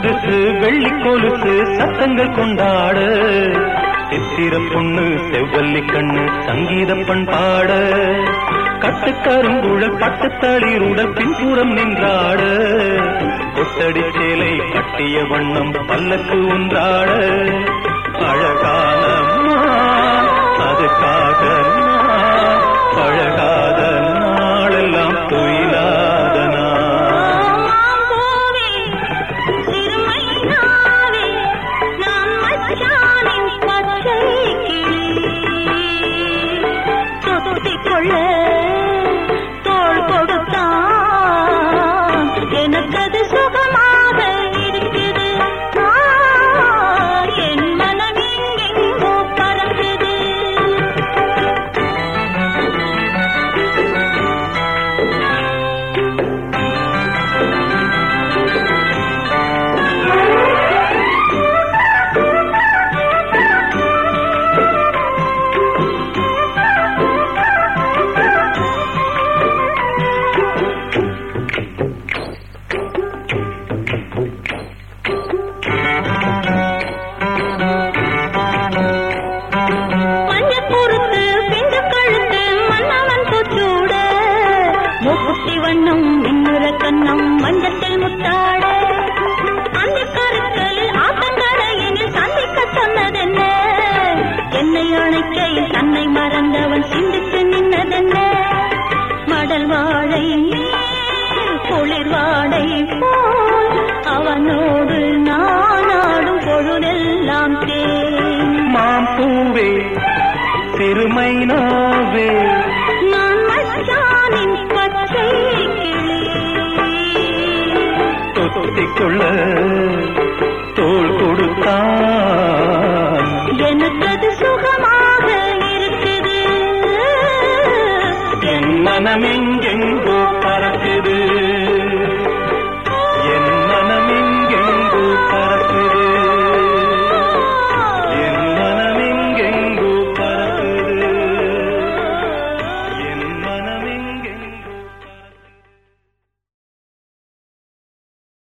புதுசு வெள்ளி கொலுசு சத்தங்கள் கொண்டாட சித்திர பொண்ணு செவ்வல்லி கண்ணு சங்கீத பண்பாட கட்டுக்கருங்குழல் பட்டுத்தளிருடல் பின்புறம் நின்றாட கொத்தடி சேலை கட்டிய வண்ணம் பல்லக்கு ஒன்றாட அழகான மான், அதுக்காக நான் பழகாத நாளெல்லாம் துயிலாத நான் மாம்பூவே, சிறுமையாவே, நான் மச்சானின் பச்சை கிளி. தொத்திக் கொள்ள தோள் கொடுத்தான் எனக்கது சுகமாக இருக்குது ஆ, என் மனம் எங்கெங்கோ பறக்குது மஞ்சள் பொறுத்து பிஞ்சு கழுத்து மன்னவன் தொச்சூட மூக்குத்தி வண்ணம் மின்னுற கண்ணம் மஞ்சத்தில் முத்தாட அந்த கருக்கள் ஆத்தங்கரையினில் சந்திக்க சொன்னதென்ன என்னை அணைக்கையில் தன்னை மறந்தவன் சிந்தித்து நின்னதென்ன மடல் வாழை மேல் குளிர் வாடை போல் அவனோடு நானாடும் பொழுதெல்லாம் தேன் மாம்பூவே சிறுமைனாவே நான் மச்சானின் பச்சை கிளி தொத்திக்கொள்ள தோள் கொடுத்தான்